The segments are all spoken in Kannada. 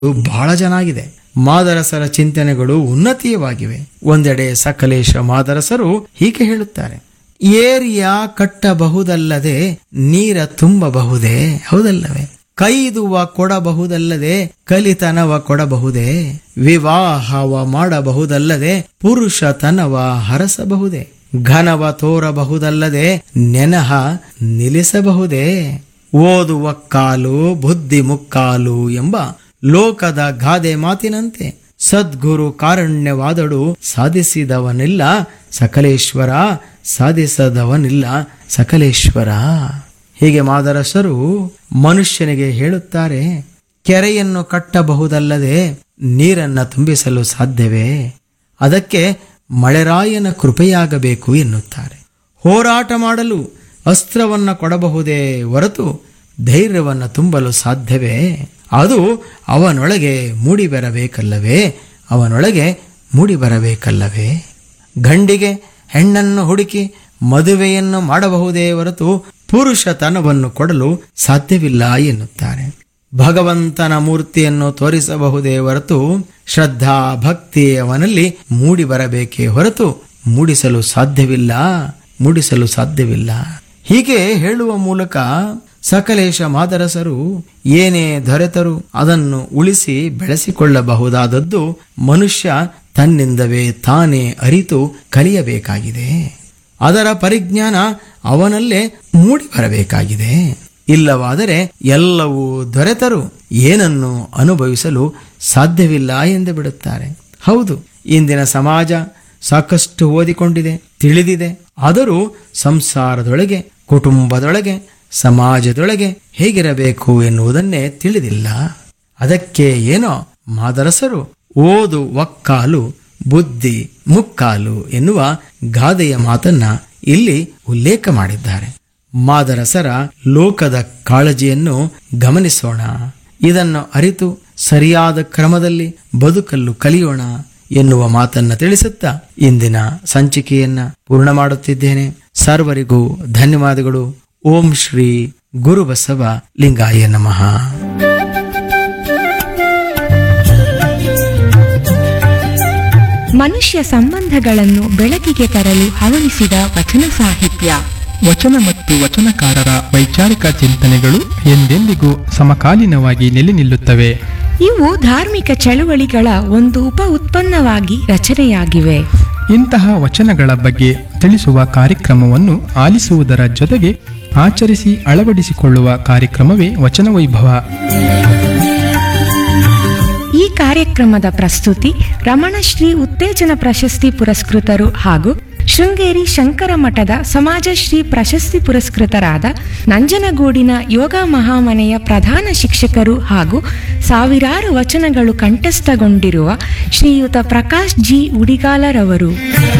ಬಹಳ ಚೆನ್ನಾಗಿದೆ ಮಾದರಸರ ಚಿಂತನೆಗಳು ಉನ್ನತೀಯವಾಗಿವೆ ಒಂದೆಡೆ ಸಕಲೇಶ ಮಾದರಸರು ಹೀಗೆ ಹೇಳುತ್ತಾರೆ ಏರಿಯ ಕಟ್ಟಬಹುದಲ್ಲದೆ ನೀರ ತುಂಬಬಹುದೇ ಹೌದಲ್ಲವೇ ಕೈದುವ ಕೊಡಬಹುದಲ್ಲದೆ ಕಲಿತನವ ಕೊಡಬಹುದೇ ವಿವಾಹವ ಮಾಡಬಹುದಲ್ಲದೆ ಪುರುಷತನವ ಹರಸಬಹುದೇ ಘನವ ತೋರಬಹುದಲ್ಲದೆ ನೆನಹ ನಿಲ್ಲಿಸಬಹುದೇ ಓದುವ ಕಾಲು ಬುದ್ಧಿ ಮುಕ್ಕಾಲು ಎಂಬ ಲೋಕದ ಗಾದೆ ಮಾತಿನಂತೆ ಸದ್ಗುರು ಕಾರುಣ್ಯವಾದಡು ಸಾಧಿಸಿದವನಿಲ್ಲ ಸಕಲೇಶ್ವರ ಸಾಧಿಸದವನಿಲ್ಲ ಸಕಲೇಶ್ವರ ಹೀಗೆ ಮಾದರಸರು ಮನುಷ್ಯನಿಗೆ ಹೇಳುತ್ತಾರೆ ಕೆರೆಯನ್ನು ಕಟ್ಟಬಹುದಲ್ಲದೆ ನೀರನ್ನ ತುಂಬಿಸಲು ಸಾಧ್ಯವೇ ಅದಕ್ಕೆ ಮಳೆರಾಯನ ಕೃಪೆಯಾಗಬೇಕು ಎನ್ನುತ್ತಾರೆ ಹೋರಾಟ ಮಾಡಲು ಅಸ್ತ್ರವನ್ನ ಕೊಡಬಹುದೇ ಹೊರತು ಧೈರ್ಯವನ್ನ ತುಂಬಲು ಸಾಧ್ಯವೇ ಅದು ಅವನೊಳಗೆ ಮೂಡಿ ಬರಬೇಕಲ್ಲವೇ ಅವನೊಳಗೆ ಮೂಡಿ ಬರಬೇಕಲ್ಲವೇ ಗಂಡಿಗೆ ಹೆಣ್ಣನ್ನು ಹುಡುಕಿ ಮದುವೆಯನ್ನು ಮಾಡಬಹುದೇ ಹೊರತು ಪುರುಷತನವನ್ನು ಕೊಡಲು ಸಾಧ್ಯವಿಲ್ಲ ಎನ್ನುತ್ತಾರೆ ಭಗವಂತನ ಮೂರ್ತಿಯನ್ನು ತೋರಿಸಬಹುದೇ ಹೊರತು ಶ್ರದ್ಧಾ ಭಕ್ತಿ ಅವನಲ್ಲಿ ಮೂಡಿ ಬರಬೇಕೇ ಹೊರತು ಮೂಡಿಸಲು ಸಾಧ್ಯವಿಲ್ಲ ಮೂಡಿಸಲು ಸಾಧ್ಯವಿಲ್ಲ ಹೀಗೆ ಹೇಳುವ ಮೂಲಕ ಸಕಲೇಶ ಮಾದರಸರು ಏನೇ ದೊರೆತರೂ ಅದನ್ನು ಉಳಿಸಿ ಬೆಳೆಸಿಕೊಳ್ಳಬಹುದಾದದ್ದು ಮನುಷ್ಯ ತನ್ನಿಂದವೇ ತಾನೇ ಅರಿತು ಕಲಿಯಬೇಕಾಗಿದೆ ಅದರ ಪರಿಜ್ಞಾನ ಅವನಲ್ಲೇ ಮೂಡಿ ಬರಬೇಕಾಗಿದೆ ಇಲ್ಲವಾದರೆ ಎಲ್ಲವೂ ದೊರೆತರೂ ಏನನ್ನು ಅನುಭವಿಸಲು ಸಾಧ್ಯವಿಲ್ಲ ಎಂದು ಬಿಡುತ್ತಾರೆ ಹೌದು ಇಂದಿನ ಸಮಾಜ ಸಾಕಷ್ಟು ಓದಿಕೊಂಡಿದೆ ತಿಳಿದಿದೆ ಆದರೂ ಸಂಸಾರದೊಳಗೆ ಕುಟುಂಬದೊಳಗೆ ಸಮಾಜದೊಳಗೆ ಹೇಗಿರಬೇಕು ಎನ್ನುವುದನ್ನೇ ತಿಳಿದಿಲ್ಲ ಅದಕ್ಕೆ ಏನೋ ಮಾದರಸರು ಓದು ಒಕ್ಕಾಲು ಬುದ್ಧಿ ಮುಕ್ಕಾಲು ಎನ್ನುವ ಗಾದೆಯ ಮಾತನ್ನ ಇಲ್ಲಿ ಉಲ್ಲೇಖ ಮಾಡಿದ್ದಾರೆ ಮಾದರಸರ ಲೋಕದ ಕಾಳಜಿಯನ್ನು ಗಮನಿಸೋಣ ಇದನ್ನು ಅರಿತು ಸರಿಯಾದ ಕ್ರಮದಲ್ಲಿ ಬದುಕಲು ಕಲಿಯೋಣ ಎನ್ನುವ ಮಾತನ್ನ ತಿಳಿಸುತ್ತಾ ಇಂದಿನ ಸಂಚಿಕೆಯನ್ನ ಪೂರ್ಣ ಮಾಡುತ್ತಿದ್ದೇನೆ ಸರ್ವರಿಗೂ ಧನ್ಯವಾದಗಳು ಓಂ ಶ್ರೀ ಗುರುಬಸವ ಲಿಂಗಾಯ ನಮಃ ಮನುಷ್ಯ ಸಂಬಂಧಗಳನ್ನು ಬೆಳಕಿಗೆ ತರಲು ಹವಣಿಸಿದ ವಚನ ಸಾಹಿತ್ಯ ವಚನ ಮತ್ತು ವಚನಕಾರರ ವೈಚಾರಿಕ ಚಿಂತನೆಗಳು ಎಂದೆಂದಿಗೂ ಸಮಕಾಲೀನವಾಗಿ ನೆಲೆ ನಿಲ್ಲುತ್ತವೆ ಇವು ಧಾರ್ಮಿಕ ಚಳುವಳಿಗಳ ಒಂದು ಉಪ ಉತ್ಪನ್ನವಾಗಿ ರಚನೆಯಾಗಿವೆ ಇಂತಹ ವಚನಗಳ ಬಗ್ಗೆ ತಿಳಿಸುವ ಕಾರ್ಯಕ್ರಮವನ್ನು ಆಲಿಸುವುದರ ಜೊತೆಗೆ ಆಚರಿಸಿ ಅಳವಡಿಸಿಕೊಳ್ಳುವ ಕಾರ್ಯಕ್ರಮವೇ ವಚನ ವೈಭವ ಈ ಕಾರ್ಯಕ್ರಮದ ಪ್ರಸ್ತುತಿ ರಮಣಶ್ರೀ ಉತ್ತೇಜನ ಪ್ರಶಸ್ತಿ ಪುರಸ್ಕೃತರು ಹಾಗೂ ಶೃಂಗೇರಿ ಶಂಕರ ಮಠದ ಸಮಾಜಶ್ರೀ ಪ್ರಶಸ್ತಿ ಪುರಸ್ಕೃತರಾದ ನಂಜನಗೂಡಿನ ಯೋಗ ಮಹಾಮನೆಯ ಪ್ರಧಾನ ಶಿಕ್ಷಕರು ಹಾಗೂ ಸಾವಿರಾರು ವಚನಗಳು ಕಂಠಸ್ಥಗೊಂಡಿರುವ ಶ್ರೀಯುತ ಪ್ರಕಾಶ್ ಜಿ ಉಡಿಗಾಲರವರು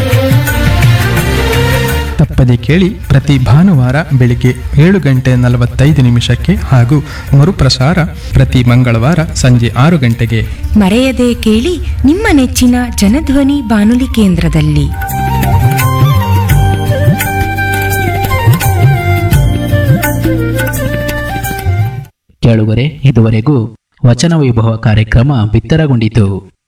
ತಪ್ಪದೆ ಕೇಳಿ ಪ್ರತಿ ಭಾನುವಾರ ಬೆಳಿಗ್ಗೆ ಏಳು ಗಂಟೆ ನಲವತ್ತೈದು ನಿಮಿಷಕ್ಕೆ ಹಾಗೂ ಮರುಪ್ರಸಾರ ಪ್ರತಿ ಮಂಗಳವಾರ ಸಂಜೆ ಆರು ಗಂಟೆಗೆ ಮರೆಯದೆ ಕೇಳಿ ನಿಮ್ಮ ನೆಚ್ಚಿನ ಜನಧ್ವನಿ ಬಾನುಲಿ ಕೇಂದ್ರದಲ್ಲಿ ಕೇಳುಗರೆ ಇದುವರೆಗೂ ವಚನ ವೈಭವ ಕಾರ್ಯಕ್ರಮ ಬಿತ್ತರಗೊಂಡಿತು